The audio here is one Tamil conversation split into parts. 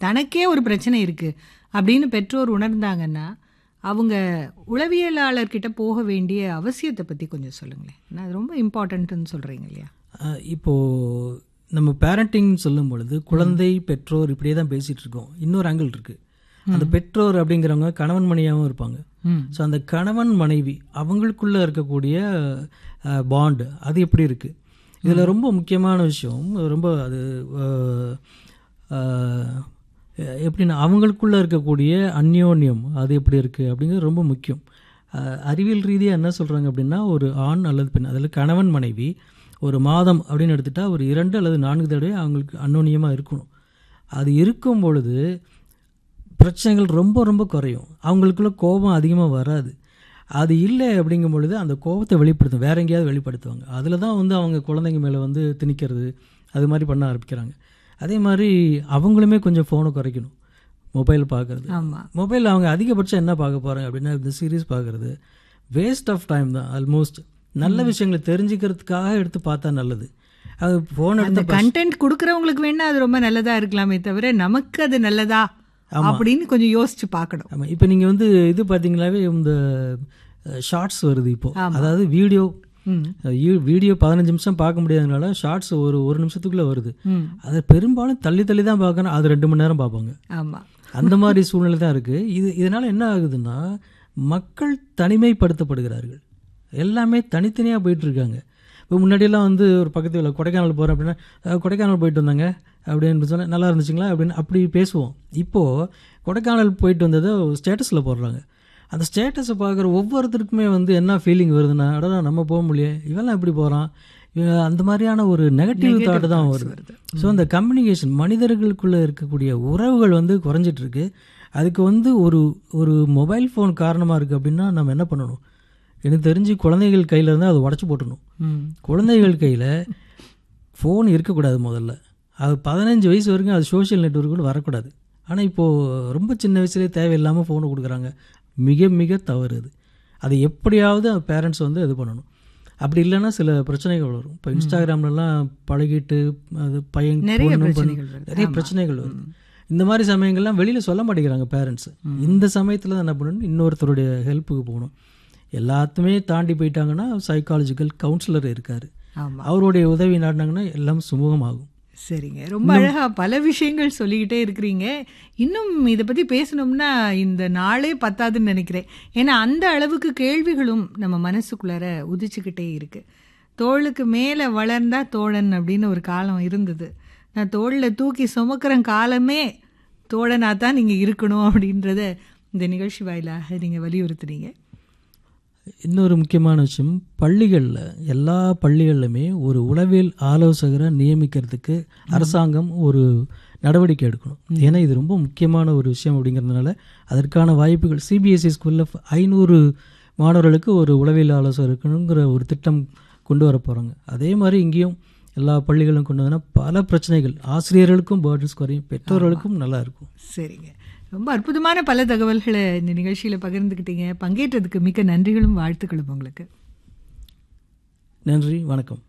தனக்கே ஒரு பிரச்சனை இருக்குது அப்படின்னு பெற்றோர் உணர்ந்தாங்கன்னா அவங்க உளவியலாளர்கிட்ட போக வேண்டிய அவசியத்தை பற்றி கொஞ்சம் சொல்லுங்களேன் ஏன்னா அது ரொம்ப இம்பார்ட்டன்ட்டுன்னு சொல்கிறீங்க இல்லையா அஹ் இப்போ நம்ம பேரண்டிங் சொல்லும் பொழுது குழந்தை பெற்றோர் இப்படியே தான் பேசிட்டு இருக்கோம் இன்னொரு ஆங்கிள் இருக்கு அந்த பெற்றோர் அப்படிங்கிறவங்க கணவன் மனைவியாகவும் இருப்பாங்க ம் ஸோ அந்த கணவன் மனைவி அவங்களுக்குள்ள இருக்கக்கூடிய பாண்டு அது எப்படி இருக்கு இதில் ரொம்ப முக்கியமான விஷயம் ரொம்ப அது அஹ், அஹ், எப்படின்னா அவங்களுக்குள்ள இருக்கக்கூடிய அந்யோன்யம் அது எப்படி இருக்கு அப்படிங்கிறது ரொம்ப முக்கியம் அஹ், அறிவியல் ரீதியாக என்ன சொல்றாங்க அப்படின்னா ஒரு ஆண் அல்லது பெண் அதில் கணவன் மனைவி ஒரு மாதம் அப்படின்னு எடுத்துட்டா ஒரு இரண்டு அல்லது நான்கு தடவை அவங்களுக்கு அன்னோன்யமாக இருக்கணும் அது இருக்கும் பொழுது பிரச்சனைகள் ரொம்ப ரொம்ப குறையும் அவங்களுக்குள்ள கோபம் அதிகமாக வராது அது இல்லை அப்படிங்கும் பொழுது அந்த கோபத்தை வெளிப்படுத்தும் வேற எங்கேயாவது வெளிப்படுத்துவாங்க அதில் தான் வந்து அவங்க குழந்தைங்க மேலே வந்து திணிக்கிறது அது மாதிரி பண்ண ஆரம்பிக்கிறாங்க அதே மாதிரி அவங்களுமே கொஞ்சம் ஃபோனை குறைக்கணும் மொபைல் பார்க்குறது ஆமாம் மொபைல் அவங்க அதிகபட்சம் என்ன பார்க்க போகிறாங்க அப்படின்னா இந்த சீரீஸ் பார்க்குறது வேஸ்ட் ஆஃப் டைம் தான் ஆல்மோஸ்ட் நல்ல விஷயங்களை தெரிஞ்சுக்கிறதுக்காக எடுத்து பார்த்தா நல்லது அது ஃபோன் அந்த எடுத்து கண்டென்ட் கொடுக்கறவங்களுக்கு வேணா அது ரொம்ப நல்லதா இருக்கலாமே தவிர நமக்கு அது நல்லதா அப்படின்னு கொஞ்சம் யோசிச்சு பார்க்கணும் ஆமாம் இப்போ நீங்கள் வந்து இது பார்த்தீங்களாவே இந்த ஷார்ட்ஸ் வருது இப்போ அதாவது வீடியோ ம் வீடியோ பதினஞ்சு நிமிஷம் பார்க்க முடியாதனால ஷார்ட்ஸ் ஒரு ஒரு நிமிஷத்துக்குள்ளே வருது ம் அதை பெரும்பாலும் தள்ளி தள்ளி தான் பார்க்கணும் அது ரெண்டு மணி நேரம் பார்ப்பாங்க ஆமாம் அந்த மாதிரி சூழ்நிலை தான் இருக்குது இது இதனால் என்ன ஆகுதுன்னா மக்கள் தனிமைப்படுத்தப்படுகிறார்கள் எல்லாமே தனித்தனியாக போயிட்டு இருக்காங்க இப்போ முன்னாடியெல்லாம் வந்து ஒரு பக்கத்து வீட்டில் கொடைக்கானல் போகிறேன் அப்படின்னா "அஹ், கொடைக்கானல் போயிட்டு வந்தாங்க அப்படின்னு சொன்னால் நல்லா இருந்துச்சுங்களா அப்படின்னு அப்படி பேசுவோம் இப்போது கொடைக்கானல் போயிட்டு வந்ததை ஸ்டேட்டஸில் போடுறாங்க அந்த ஸ்டேட்டஸை பார்க்குற ஒவ்வொருத்தருக்குமே வந்து என்ன ஃபீலிங் வருதுன்னா அடடா நம்ம போக முடியல இவெல்லாம் எப்படி போகிறான் இவன் அந்த மாதிரியான ஒரு நெகட்டிவ் தாட் தான் வருது ஸோ அந்த கம்யூனிகேஷன் மனிதர்களுக்குள்ளே இருக்கக்கூடிய உறவுகள் வந்து குறைஞ்சிட்டு இருக்கு அதுக்கு வந்து ஒரு ஒரு மொபைல் ஃபோன் காரணமாக இருக்குது அப்படின்னா நம்ம என்ன பண்ணணும் எனக்கு தெரிஞ்சு குழந்தைகள் கையில் இருந்தால் அதை உடச்சி போட்டணும் ம் குழந்தைகள் கையில் ஃபோன் இருக்கக்கூடாது முதல்ல அது பதினஞ்சு வயசு வரைக்கும் அது சோஷியல் நெட்ஒர்க் கூட வரக்கூடாது ஆனால் இப்போது ரொம்ப சின்ன வயசுலேயே தேவையில்லாமல் ஃபோனை கொடுக்குறாங்க மிக மிக தவறு அது அதை எப்படியாவது பேரண்ட்ஸ் வந்து இது பண்ணணும் அப்படி இல்லைன்னா சில பிரச்சனைகள் வரும் இப்போ இன்ஸ்டாகிராம்லலாம் பழகிட்டு அது பையன் நிறைய பொண்ணு பண்ணி- பிரச்சனைகள் வருது. நிறைய பிரச்சனைகள் வருது இந்த மாதிரி சமயங்கள்லாம் வெளியில் சொல்ல மாட்டேங்கிறாங்க பேரண்ட்ஸ் இந்த சமயத்தில் தான் என்ன பண்ணணும் இன்னொருத்தருடைய ஹெல்ப்புக்கு போகணும் எல்லாத்துமே தாண்டி போயிட்டாங்கன்னா சைக்காலஜிக்கல் கவுன்சிலர் இருக்கார் ஆமாம் அவருடைய உதவி நாடினாங்கன்னா எல்லாம் சுமூகமாகும் சரிங்க ரொம்ப அழகா பல விஷயங்கள் சொல்லிக்கிட்டே இருக்கிறீங்க இன்னும் இதை பத்தி பேசணும்னா இந்த நாளே பத்தாதுன்னு நினைக்கிறேன் ஏன்னா அந்த அளவுக்கு கேள்விகளும் நம்ம மனசுக்குள்ளார உதிச்சுக்கிட்டே இருக்கு தோளுக்கு மேலே வளர்ந்தா தோழன் அப்படின்னு ஒரு காலம் இருந்தது நான் தோளில் தூக்கி சுமக்கிற காலமே தோழனாக தான் நீங்கள் இருக்கணும் அப்படின்றத இந்த நிகழ்ச்சி வாயிலாக நீங்கள் வலியுறுத்துறீங்க இன்னொரு முக்கியமான விஷயம் பள்ளிகளில் எல்லா பள்ளிகள்லையுமே ஒரு உளவியல் ஆலோசகரை நியமிக்கிறதுக்கு அரசாங்கம் ஒரு நடவடிக்கை எடுக்கணும் ஏன்னா இது ரொம்ப முக்கியமான ஒரு விஷயம் அப்படிங்கிறதுனால அதற்கான வாய்ப்புகள் சிபிஎஸ்சி ஸ்கூலில் ஐநூறு மாணவர்களுக்கு ஒரு உளவியல் ஆலோசகர் இருக்கணுங்கிற ஒரு திட்டம் கொண்டு வர போகிறாங்க அதே மாதிரி இங்கேயும் எல்லா பள்ளிகளும் கொண்டு வந்தோன்னா பல பிரச்சனைகள் ஆசிரியர்களுக்கும் பேர்டன்ஸ் குறையும் பெற்றோர்களுக்கும் நல்லா இருக்கும் சரிங்க ரொம்ப அற்புதமான பல தகவல்களை இந்த நிகழ்ச்சியில் பகிர்ந்துக்கிட்டீங்க பங்கேற்றதுக்கு மிக்க நன்றிகளும் வாழ்த்துக்களும் உங்களுக்கு நன்றி வணக்கம்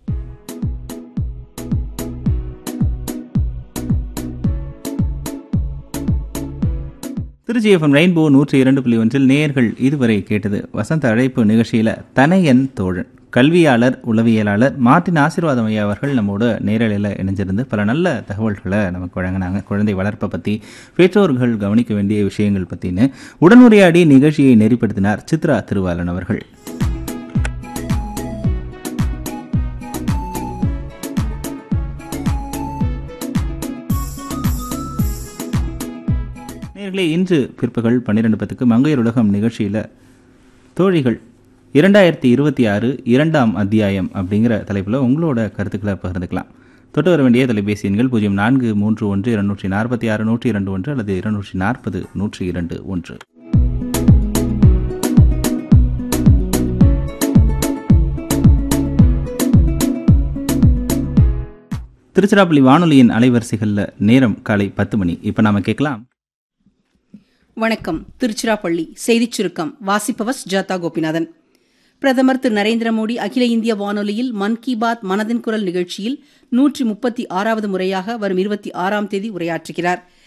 திருச்சி எஃப்எம் ரெயின்போ நூற்றி இரண்டு புள்ளி ஒன்றில் நேயர்கள் இதுவரை கேட்டது வசந்த அழைப்பு நிகழ்ச்சியில் தனையன் தோழன் கல்வியாளர் உளவியலாளர் மார்ட்டின் ஆசீர்வாதம் ஐயா அவர்கள் நம்மோட நேரலையில் இணைஞ்சிருந்து பல நல்ல தகவல்களை நமக்கு வழங்கினாங்க குழந்தை வளர்ப்பை பற்றி பெற்றோர்கள் கவனிக்க வேண்டிய விஷயங்கள் பற்றின்னு உடனுரையாடி நிகழ்ச்சியை நெறிப்படுத்தினார் சித்ரா திருவாளன் அவர்கள் நேர்களே இன்று பிற்பகல் பன்னிரெண்டு பத்துக்கு மங்கையர் உலகம் நிகழ்ச்சியில் தோழிகள் இரண்டாயிரத்தி இருபத்தி ஆறு இரண்டாம் அத்தியாயம் அப்படிங்கிற தலைப்பில் உங்களோட கருத்துக்களை பகிர்ந்துக்கலாம் தொட்டு வர வேண்டிய தொலைபேசி எண்கள் பூஜ்ஜியம் நான்கு மூன்று ஒன்று இருநூற்றி நாற்பத்தி ஆறு நூற்றி இரண்டு ஒன்று அல்லது இருநூற்றி நாற்பது நூற்றி இரண்டு ஒன்று திருச்சிராப்பள்ளி வானொலியின் அலைவரிசைகளில் நேரம் காலை பத்து மணி இப்போ நாம கேட்கலாம் வணக்கம் திருச்சிராப்பள்ளி செய்திச் சுருக்கம் வாசிப்பவர் ஜாதா கோபிநாதன் பிரதமர் திரு நரேந்திர மோடி அகில இந்திய வானொலியில் மன் கி பாத் மனதின் குரல் நிகழ்ச்சியில் நூற்றி முப்பத்தி ஆறாவது முறையாக வரும் இருபத்தி ஆறாம் தேதி உரையாற்றுகிறார்